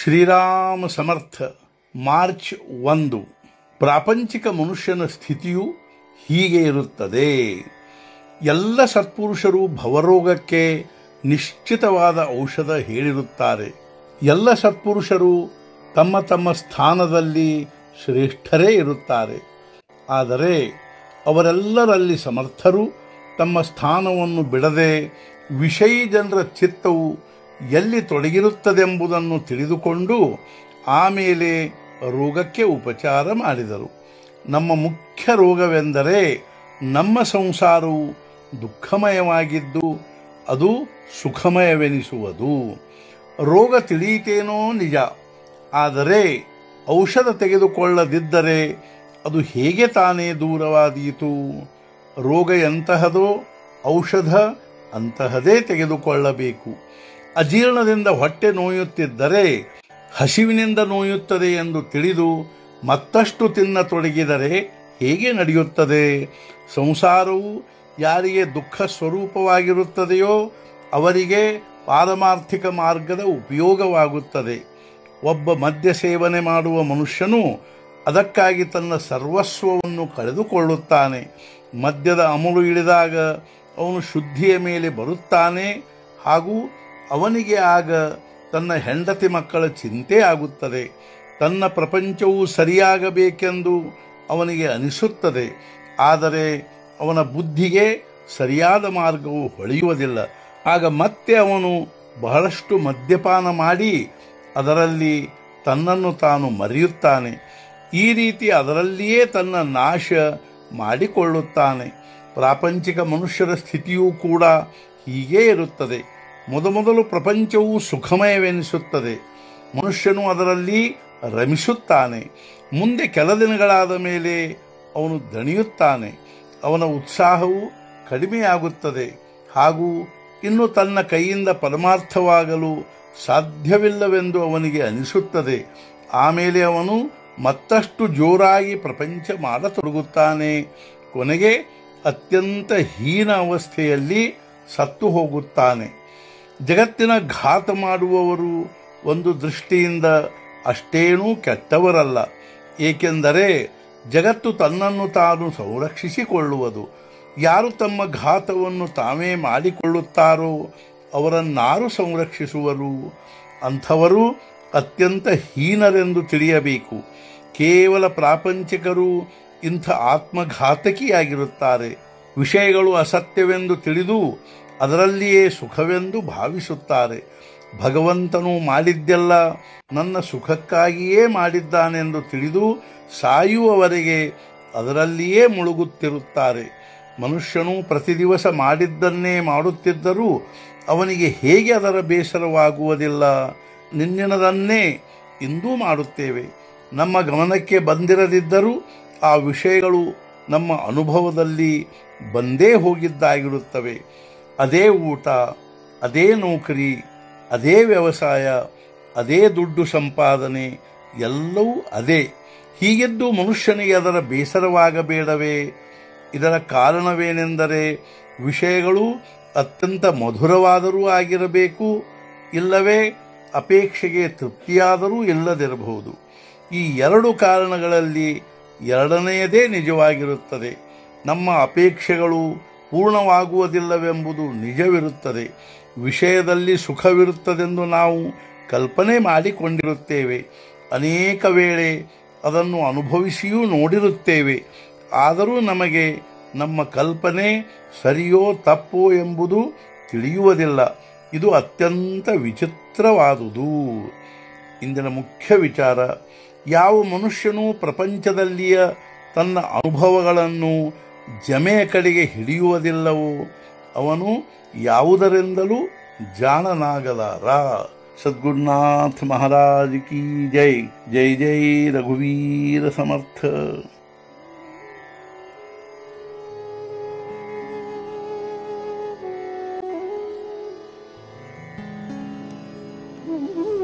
ಶ್ರೀರಾಮ ಸಮರ್ಥ March ಒಂದು ಪ್ರಾಪಂಚಿಕ ಮನುಷ್ಯನ ಸ್ಥಿತಿಯು ಹೀಗೆ ಇರುತ್ತದೆ ಎಲ್ಲ ಸತ್ಪುರುಷರು ಭವರೋಗಕ್ಕೆ ನಿಶ್ಚಿತವಾದ ಔಷಧ ಹೇಳಿರುತ್ತಾರೆ ಎಲ್ಲ ಸತ್ಪುರುಷರು ತಮ್ಮ ತಮ್ಮ ಸ್ಥಾನದಲ್ಲಿ ಶ್ರೇಷ್ಠರೇ ಇರುತ್ತಾರೆ ಆದರೆ ಅವರೆಲ್ಲರಲ್ಲಿ ಸಮರ್ಥರು ತಮ್ಮ ಸ್ಥಾನವನ್ನು ಬಿಡದೆ ವಿಷಯಿ ಜನರ ಚಿತ್ತವು ಎಲ್ಲಿ ತೊಡಗಿರುತ್ತದೆಂಬುದನ್ನು ತಿಳಿದುಕೊಂಡು ಆಮೇಲೆ ರೋಗಕ್ಕೆ ಉಪಚಾರ ಮಾಡಿದರು ನಮ್ಮ ಮುಖ್ಯ ರೋಗವೆಂದರೆ ನಮ್ಮ ಸಂಸಾರವು ದುಃಖಮಯವಾಗಿದ್ದು ಅದು ಸುಖಮಯವೆನಿಸುವುದು ರೋಗ ತಿಳಿಯಿತೇನೋ ನಿಜ ಆದರೆ ಔಷಧ ತೆಗೆದುಕೊಳ್ಳದಿದ್ದರೆ ಅದು ಹೇಗೆ ತಾನೇ ದೂರವಾದೀತು ರೋಗ ಎಂತಹದೋ ಔಷಧ ಅಂತಹದೇ ತೆಗೆದುಕೊಳ್ಳಬೇಕು ಅಜೀರ್ಣದಿಂದ ಹೊಟ್ಟೆ ನೋಯುತ್ತಿದ್ದರೆ ಹಸಿವಿನಿಂದ ನೋಯುತ್ತದೆ ಎಂದು ತಿಳಿದು ಮತ್ತಷ್ಟು ತಿನ್ನತೊಡಗಿದರೆ ಹೇಗೆ ನಡೆಯುತ್ತದೆ ಸಂಸಾರವು ಯಾರಿಗೆ ದುಃಖ ಸ್ವರೂಪವಾಗಿರುತ್ತದೆಯೋ ಅವರಿಗೆ ಪಾರಮಾರ್ಥಿಕ ಮಾರ್ಗದ ಉಪಯೋಗವಾಗುತ್ತದೆ ಒಬ್ಬ ಮದ್ಯ ಸೇವನೆ ಮಾಡುವ ಮನುಷ್ಯನು ಅದಕ್ಕಾಗಿ ತನ್ನ ಸರ್ವಸ್ವವನ್ನು ಕಳೆದುಕೊಳ್ಳುತ್ತಾನೆ ಮದ್ಯದ ಅಮಲು ಇಳಿದಾಗ ಅವನು ಶುದ್ಧಿಯ ಮೇಲೆ ಬರುತ್ತಾನೆ ಹಾಗೂ ಅವನಿಗೆ ಆಗ ತನ್ನ ಹೆಂಡತಿ ಮಕ್ಕಳ ಚಿಂತೆ ಆಗುತ್ತದೆ ತನ್ನ ಪ್ರಪಂಚವು ಸರಿಯಾಗಬೇಕೆಂದು ಅವನಿಗೆ ಅನಿಸುತ್ತದೆ ಆದರೆ ಅವನ ಬುದ್ಧಿಗೆ ಸರಿಯಾದ ಮಾರ್ಗವು ಹೊಳೆಯುವುದಿಲ್ಲ ಆಗ ಮತ್ತೆ ಅವನು ಬಹಳಷ್ಟು ಮದ್ಯಪಾನ ಮಾಡಿ ಅದರಲ್ಲಿ ತನ್ನನ್ನು ತಾನು ಮರೆಯುತ್ತಾನೆ ಈ ರೀತಿ ಅದರಲ್ಲಿಯೇ ತನ್ನ ನಾಶ ಮಾಡಿಕೊಳ್ಳುತ್ತಾನೆ ಪ್ರಾಪಂಚಿಕ ಮನುಷ್ಯರ ಸ್ಥಿತಿಯೂ ಕೂಡ ಹೀಗೇ ಇರುತ್ತದೆ ಮೊದಮೊದಲು ಪ್ರಪಂಚವು ಸುಖಮಯವೆನಿಸುತ್ತದೆ ಮನುಷ್ಯನು ಅದರಲ್ಲಿ ರಮಿಸುತ್ತಾನೆ ಮುಂದೆ ಕೆಲ ದಿನಗಳಾದ ಮೇಲೆ ಅವನು ದಣಿಯುತ್ತಾನೆ ಅವನ ಉತ್ಸಾಹವು ಕಡಿಮೆಯಾಗುತ್ತದೆ ಹಾಗೂ ಇನ್ನು ತನ್ನ ಕೈಯಿಂದ ಪರಮಾರ್ಥವಾಗಲು ಸಾಧ್ಯವಿಲ್ಲವೆಂದು ಅವನಿಗೆ ಅನಿಸುತ್ತದೆ ಆಮೇಲೆ ಅವನು ಮತ್ತಷ್ಟು ಜೋರಾಗಿ ಪ್ರಪಂಚ ಮಾಡತೊಡಗುತ್ತಾನೆ ಕೊನೆಗೆ ಅತ್ಯಂತ ಹೀನ ಅವಸ್ಥೆಯಲ್ಲಿ ಸತ್ತು ಹೋಗುತ್ತಾನೆ ಜಗತ್ತಿನ ಘಾತ ಮಾಡುವವರು ಒಂದು ದೃಷ್ಟಿಯಿಂದ ಅಷ್ಟೇನೂ ಕೆಟ್ಟವರಲ್ಲ ಏಕೆಂದರೆ ಜಗತ್ತು ತನ್ನನ್ನು ತಾನು ಸಂರಕ್ಷಿಸಿಕೊಳ್ಳುವುದು ಯಾರು ತಮ್ಮ ಘಾತವನ್ನು ತಾವೇ ಮಾಡಿಕೊಳ್ಳುತ್ತಾರೋ ಅವರನ್ನಾರು ಸಂರಕ್ಷಿಸುವರು ಅಂಥವರು ಅತ್ಯಂತ ಹೀನರೆಂದು ತಿಳಿಯಬೇಕು ಕೇವಲ ಪ್ರಾಪಂಚಿಕರು ಇಂಥ ಆತ್ಮಘಾತಕಿಯಾಗಿರುತ್ತಾರೆ ವಿಷಯಗಳು ಅಸತ್ಯವೆಂದು ತಿಳಿದು ಅದರಲ್ಲಿಯೇ ಸುಖವೆಂದು ಭಾವಿಸುತ್ತಾರೆ ಭಗವಂತನು ಮಾಡಿದ್ದೆಲ್ಲ ನನ್ನ ಸುಖಕ್ಕಾಗಿಯೇ ಮಾಡಿದ್ದಾನೆಂದು ತಿಳಿದು ಸಾಯುವವರೆಗೆ ಅದರಲ್ಲಿಯೇ ಮುಳುಗುತ್ತಿರುತ್ತಾರೆ ಮನುಷ್ಯನು ಪ್ರತಿ ದಿವಸ ಮಾಡಿದ್ದನ್ನೇ ಮಾಡುತ್ತಿದ್ದರೂ ಅವನಿಗೆ ಹೇಗೆ ಅದರ ಬೇಸರವಾಗುವುದಿಲ್ಲ ನಿನ್ನಿನದನ್ನೇ ಇಂದೂ ಮಾಡುತ್ತೇವೆ ನಮ್ಮ ಗಮನಕ್ಕೆ ಬಂದಿರದಿದ್ದರೂ ಆ ವಿಷಯಗಳು ನಮ್ಮ ಅನುಭವದಲ್ಲಿ ಬಂದೇ ಹೋಗಿದ್ದಾಗಿರುತ್ತವೆ ಅದೇ ಊಟ ಅದೇ ನೌಕರಿ ಅದೇ ವ್ಯವಸಾಯ ಅದೇ ದುಡ್ಡು ಸಂಪಾದನೆ ಎಲ್ಲವೂ ಅದೇ ಹೀಗಿದ್ದು ಮನುಷ್ಯನಿಗೆ ಅದರ ಬೇಸರವಾಗಬೇಡವೇ ಇದರ ಕಾರಣವೇನೆಂದರೆ ವಿಷಯಗಳು ಅತ್ಯಂತ ಮಧುರವಾದರೂ ಆಗಿರಬೇಕು ಇಲ್ಲವೇ ಅಪೇಕ್ಷೆಗೆ ತೃಪ್ತಿಯಾದರೂ ಇಲ್ಲದಿರಬಹುದು ಈ ಎರಡು ಕಾರಣಗಳಲ್ಲಿ ಎರಡನೆಯದೇ ನಿಜವಾಗಿರುತ್ತದೆ ನಮ್ಮ ಅಪೇಕ್ಷೆಗಳು ಪೂರ್ಣವಾಗುವುದಿಲ್ಲವೆಂಬುದು ನಿಜವಿರುತ್ತದೆ ವಿಷಯದಲ್ಲಿ ಸುಖವಿರುತ್ತದೆಂದು ನಾವು ಕಲ್ಪನೆ ಮಾಡಿಕೊಂಡಿರುತ್ತೇವೆ ಅನೇಕ ವೇಳೆ ಅದನ್ನು ಅನುಭವಿಸಿಯೂ ನೋಡಿರುತ್ತೇವೆ ಆದರೂ ನಮಗೆ ನಮ್ಮ ಕಲ್ಪನೆ ಸರಿಯೋ ತಪ್ಪೋ ಎಂಬುದು ತಿಳಿಯುವುದಿಲ್ಲ ಇದು ಅತ್ಯಂತ ವಿಚಿತ್ರವಾದುದು ಇಂದಿನ ಮುಖ್ಯ ವಿಚಾರ ಯಾವ ಮನುಷ್ಯನೂ ಪ್ರಪಂಚದಲ್ಲಿಯ ತನ್ನ ಅನುಭವಗಳನ್ನು ಜಮೆಯ ಕಡೆಗೆ ಹಿಡಿಯುವುದಿಲ್ಲವೋ ಅವನು ಯಾವುದರಿಂದಲೂ ಜಾಣನಾಗಲಾರ ಸದ್ಗುರುನಾಥ ಮಹಾರಾಜ್ ಕಿ ಜೈ ಜೈ ಜೈ ರಘುವೀರ ಸಮರ್ಥ Mm-hmm.